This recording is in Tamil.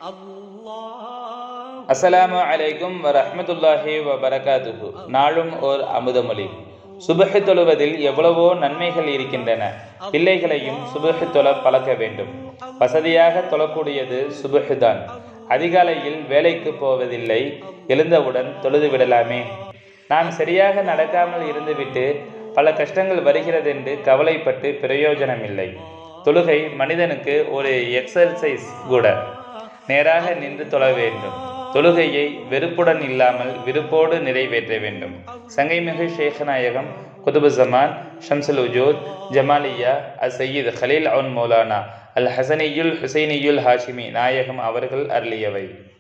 அஸ்ஸலாமு அலைக்கும் வரஹ்மத்துல்லாஹி வபரகாதுஹு நாளும் ஓர் அமுதமொழி சுபஹி தொழுவதில் எவ்வளவோ நன்மைகள் இருக்கின்றன பிள்ளைகளையும் சுபஹி தொழ பழக்க வேண்டும் வசதியாக தொழக்கூடியது சுபஹி தான் அதிகாலையில் வேலைக்கு போவதில்லை எழுந்தவுடன் தொழுது விடலாமே நான் சரியாக நடக்காமல் இருந்துவிட்டு பல கஷ்டங்கள் வருகிறதென்று கவலைப்பட்டு பிரயோஜனமில்லை தொழுகை மனிதனுக்கு ஒரு எக்ஸசைஸ் கூட நேராக நின்று தொழ வேண்டும் தொழுகையை வெறுப்புடன் இல்லாமல் விருப்போடு நிறைவேற்ற வேண்டும் சங்கைமிகு ஷேഖநாயகம் குதுபு ஜமான் ஷம்சுல் உஜூத் ஜமாலியா அஸ் சையீத் ஹலீல் அவுன் மௌலானா அல் ஹசனியுல் ஹுசைனியுல் ஹாஷிமி நாயகம் அவர்கள் அருளியவை